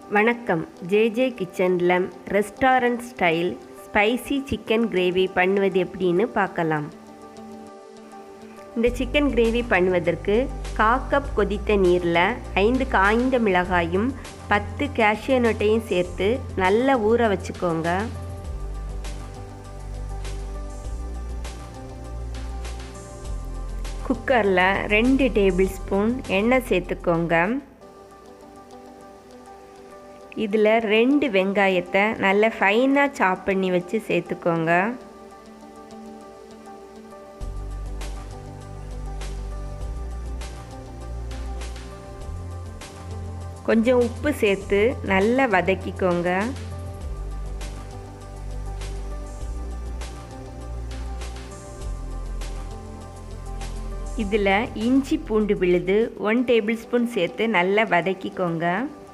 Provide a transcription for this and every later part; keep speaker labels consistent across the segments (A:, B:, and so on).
A: வணக்கம் ஜேஜே கிச்சனில் restaurant style spicy chicken gravy பண்ணுவது எப்படின்னு பார்க்கலாம் இந்த சிக்கன் கிரேவி பண்ணுவதற்கு கா கப் கொதித்த நீரில் ஐந்து காய்ந்த மிளகாயும் பத்து கேஷ்யூ நட்டையும் சேர்த்து நல்லா ஊற வச்சுக்கோங்க குக்கரில் ரெண்டு டேபிள் ஸ்பூன் எண்ணெய் சேர்த்துக்கோங்க இதில் ரெண்டு வெங்காயத்தை நல்ல ஃபைனாக சாப் பண்ணி வச்சு சேர்த்துக்கோங்க கொஞ்சம் உப்பு சேர்த்து நல்லா வதக்கிக்கோங்க இதில் இஞ்சி பூண்டு விழுது ஒன் டேபிள் ஸ்பூன் சேர்த்து நல்லா வதக்கிக்கோங்க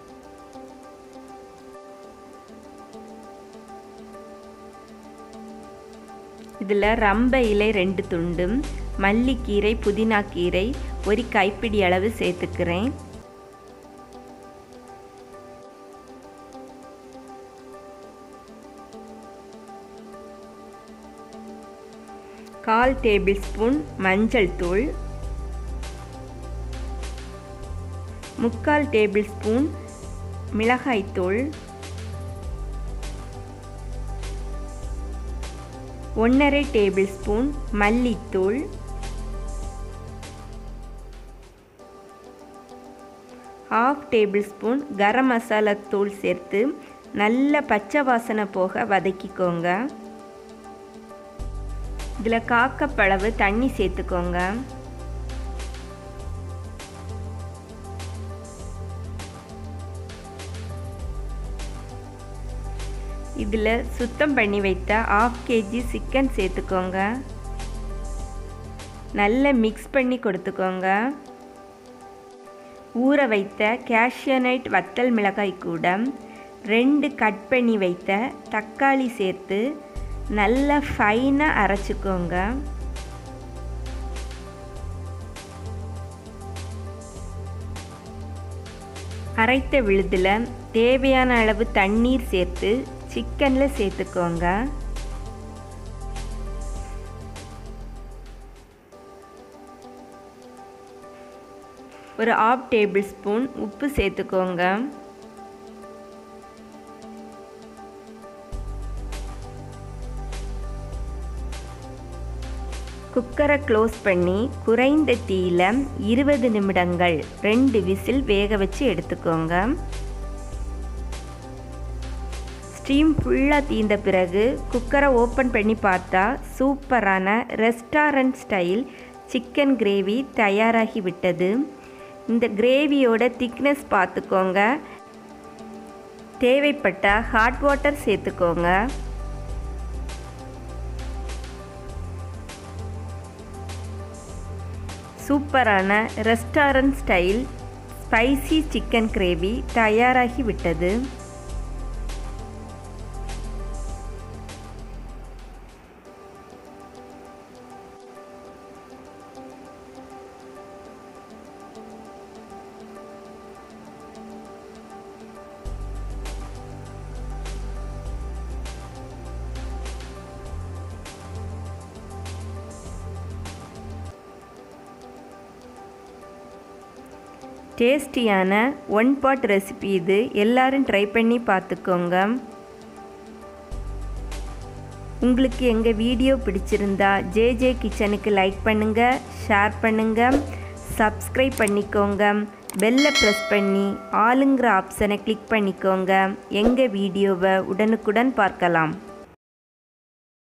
A: இதில் ரம்ப இலை ரெண்டு துண்டும் மல்லிக்கீரை புதினா கீரை ஒரு கைப்பிடி அளவு சேர்த்துக்கிறேன் கால் டேபிள் ஸ்பூன் மஞ்சள் தூள் முக்கால் டேபிள் ஸ்பூன் மிளகாய்த்தூள் ஒன்றரை டேபிள் ஸ்பூன் மல்லித்தூள் half tablespoon garam masala தூள் சேர்த்து நல்ல பச்சை வாசனை போக வதக்கிக்கோங்க இதில் காக்கப்பளவு தண்ணி சேர்த்துக்கோங்க இதில் சுத்தம் பண்ணி வைத்த ஆஃப் கேஜி சிக்கன் சேர்த்துக்கோங்க நல்லா மிக்ஸ் பண்ணி கொடுத்துக்கோங்க ஊற வைத்த கேஷ்யூநைட் வத்தல் மிளகாய் கூட ரெண்டு கட் பண்ணி வைத்த தக்காளி சேர்த்து நல்லா ஃபைனாக அரைச்சிக்கோங்க அரைத்த விழுதில் தேவையான அளவு தண்ணீர் சேர்த்து சிக்கனில் சேர்த்துக்கோங்க ஒரு ஆஃப் டேபிள் ஸ்பூன் உப்பு சேர்த்துக்கோங்க குக்கரை க்ளோஸ் பண்ணி குறைந்த தீயில் இருபது நிமிடங்கள் ரெண்டு விசில் வேக வச்சு எடுத்துக்கோங்க ஸ்டீம் ஃபுல்லாக தீர்ந்த பிறகு குக்கரை ஓப்பன் பண்ணி பார்த்தா சூப்பரான ரெஸ்டாரண்ட் ஸ்டைல் சிக்கன் கிரேவி தயாராகி விட்டது இந்த கிரேவியோட திக்னஸ் பார்த்துக்கோங்க தேவைப்பட்டால் ஹாட் வாட்டர் சேர்த்துக்கோங்க சூப்பரான restaurant style spicy chicken gravy தயாராகி விட்டது டேஸ்டியான ஒன் பாட் ரெசிபி இது எல்லாரும் ட்ரை பண்ணி பார்த்துக்கோங்க உங்களுக்கு எங்கள் வீடியோ பிடிச்சிருந்தா ஜேஜே கிச்சனுக்கு லைக் பண்ணுங்கள் ஷேர் பண்ணுங்கள் சப்ஸ்கிரைப் பண்ணிக்கோங்க பெல்லை ப்ரெஸ் பண்ணி ஆளுங்கிற ஆப்ஷனை கிளிக் பண்ணிக்கோங்க எங்கள் வீடியோவை உடனுக்குடன் பார்க்கலாம்